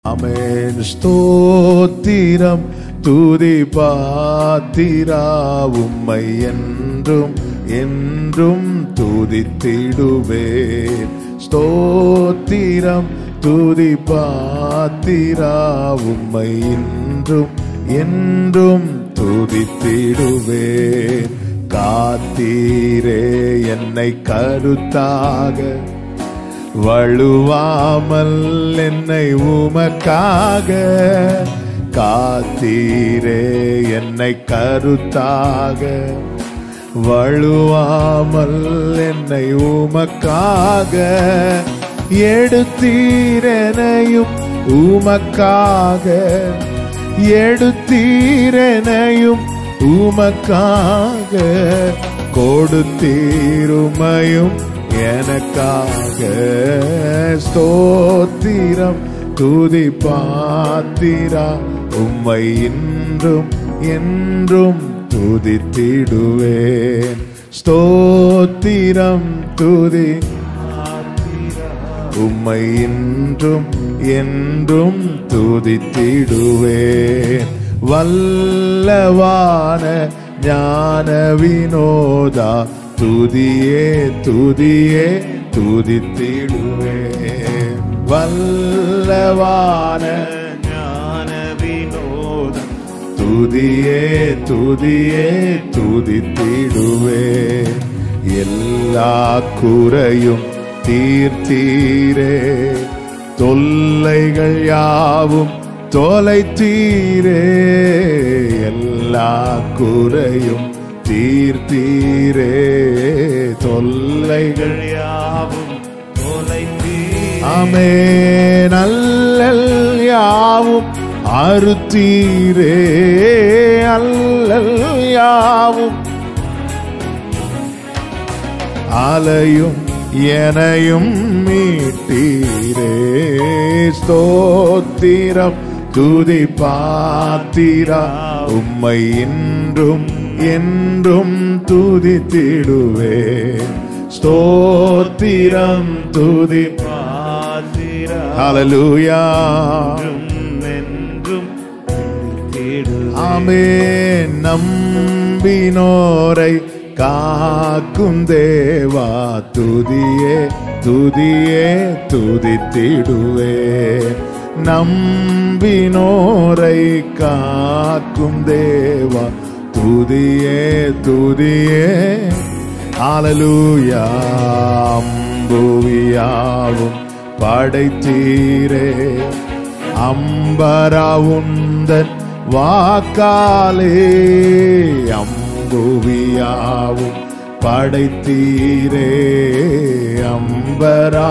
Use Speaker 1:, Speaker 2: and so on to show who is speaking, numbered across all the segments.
Speaker 1: அமேன் ஸ்தோத்திரம் துதி பாத்திரா உம்மை என்றும் என்றும் துதித்திடுவேன் ஸ்தோத்திரம் துதி பாத்திரா உம்மை என்றும் என்றும் துதித்திடுவேன் காத்தீரே என்னை கருத்தாக வழுவாமல் என்னை உமக்காக காத்தீரே என்னை கருத்தாக வழுவாமல் என்னை உமக்காக எடுத்தீரனையும் உமக்காக எடுத்தீரனையும் உமக்காக கொடுத்தீருமையும் எனக்காக ஸ்தோத்திரம் துதி பாத்திரா உம்மை இன்றும் என்றும் துதித்திடுவேன் ஸ்தோத்திரம் துதி உம்மை இன்றும் என்றும் துதித்திடுவேன் வல்லவான ஞான வினோதா துதியே துதியே துதித்திடுவேன் வல்லவான
Speaker 2: ஞான வினோதம்
Speaker 1: துதியே துதியே துதித்திடுவேன் எல்லா குறையும் தீர்த்தீரே தொல்லைகள் யாவும் தொலைத்தீரே எல்லா குறையும் தீர்த்தீரே தொல்லைகள்
Speaker 2: யாவும் தொலைத்தீ
Speaker 1: ஆமே நல்லல் யாவும் அறுத்தீரே அல்லல் யாவும் அலையும் எனையும் மீட்டீரே ஸ்தோத்திரம் துதி பாத்திரா உம்மை இன்றும் என்றும் துதித்திடுவேன் ஸ்தோத்திரம் துதி
Speaker 2: பாத்திரா
Speaker 1: ஹalleluya
Speaker 2: என்றும் தேடு
Speaker 1: ஆமே நம்பினோரை காக்கும் தேவா துதியே துதியே துதித்திடுவே நம்பினோரை காக்கும் தேவா துதியே துதியே ஆலலூயா அம்புவியாவும் படைத்தீரே அம்பராவுந்தன் வாக்காலே அம்புவியாவும் படைத்தீரே அம்பரா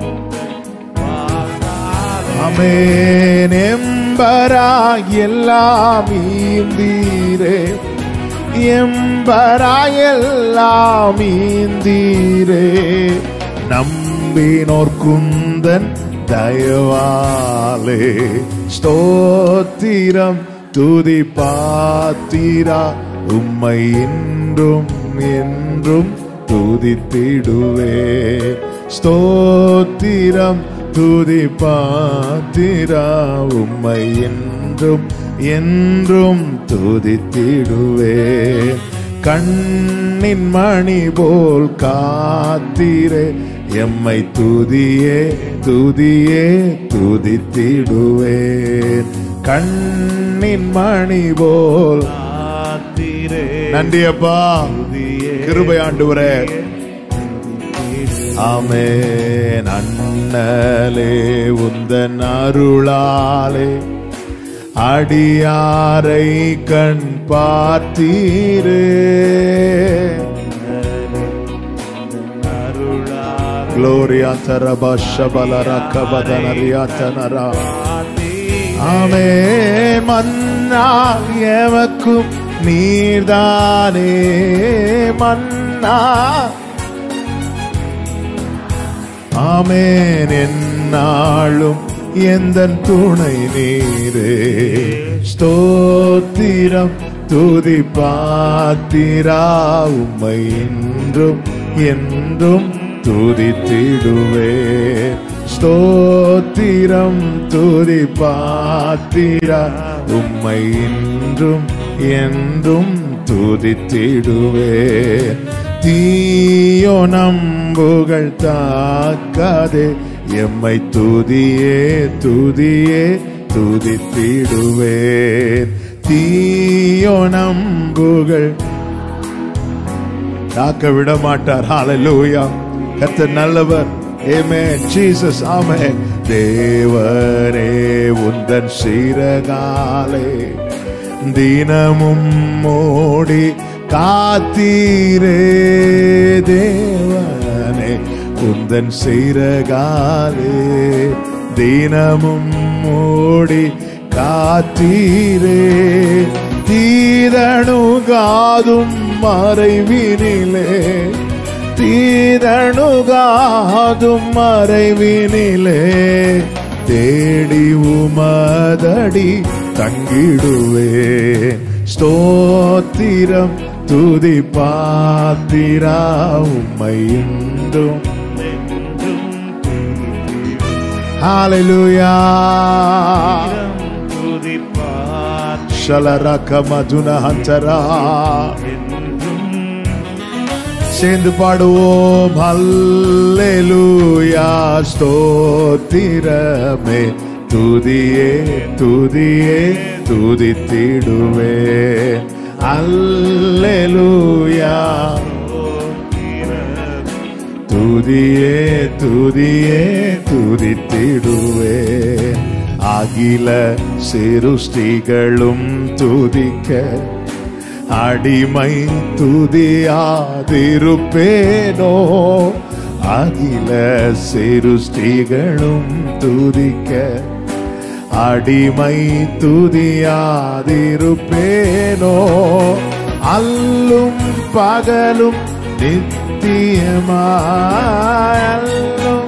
Speaker 1: அமேன் எம்பரா எல்லாம் ஈந்தீரே எம்பரா எல்லாம் ஈந்தீரே நம்பினோர் குந்தன் தயவாலே ஸ்தோத்திரம் துதி பாத்திரா உம்மை இன்றும் என்றும் துதித்திடுவே ஸ்தோத்திரம் துதி பாத்திரா உம்மை என்றும் என்றும் துதித்திடுவே கண்ணின் மணி போல் காத்திரே எம்மை துதியே துதியே துதித்திடுவேன் கண்ணின் மணி போல்
Speaker 2: பாத்திரே
Speaker 1: நன்றி அப்பா கிருபை ஆண்டவரே ஆமே நன்னலே உந்தன் அருளாலே அடியாரை கண் பார்த்தீரே
Speaker 2: அருளார்
Speaker 1: Gloria taraba shabala rakabadanaria tanara. ஆமே மன்னா எமக்கும் நீர்தானே மன்னா ஆமேன் என்னாலும் எந்த துணை நீரே ஸ்தோத்திரம் துதி பாத்திரா உம்மை என்றும் என்றும் துதித்திடுவே ஸ்தோத்திரம் துதி பாத்திரா உம்மை இன்றும் என்றும் துதித்திடுவேன் தீயோ நம்புகள் தாக்காதே எம்மை துதியே துதியே துதித்திடுவேன் தீயோ நம்புகள் தாக்க விட மாட்டார் ஹalleluya கர்த்தர் நல்லவர் ஆமென் ஜீசஸ் ஆமென் தேவரே உந்தன் சிறகாலே தினமும் மோடி காத்தீரே தேவனே உந்தன் சிறகாலே தினமும் மோடி காத்தீரே தீதணுகாதும் மறைவினிலே தீதணுகாதும் மறைவினிலே தேடி உமதடி தங்கிடுவேன் ஸ்தோத்திரம் துதி பாத்திரா உம்மை இன்றும் ஹalleluya
Speaker 2: துதிப்பார்
Speaker 1: ஷலரக மதுன ஹந்தரா சேர்ந்து பாடுவோம் ஹல்லேலூயா ஸ்தோத்திரமே துதியே துதியே துதித்திடுவே அல்லேலூயா துதியே துதியே துதித்திடுவே அகில சிருஷ்டிகளும் துதிக்க அடிமை துதியாதிருப்பேனோ அகில சிருஷ்டிகளும் துதிக்க அடிமை துதியாதிருப்பேனோ அல்லும் பகலும் நித்தியமாய் அல்லும்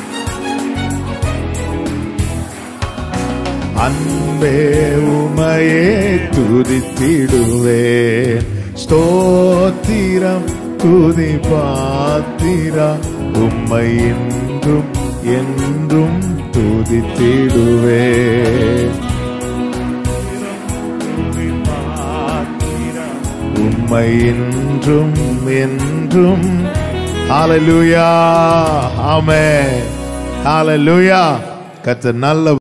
Speaker 1: அன்பே உமையே துதித்திடுவேன் ஸ்தோத்திரம் துதி பாத்திரா உம்மை என்றும் என்றும் துதித்திடுவேன் உம்மை என்றும் என்றும் ஹalleluya ஆமென் ஹalleluya கர்த்தர் நல்ல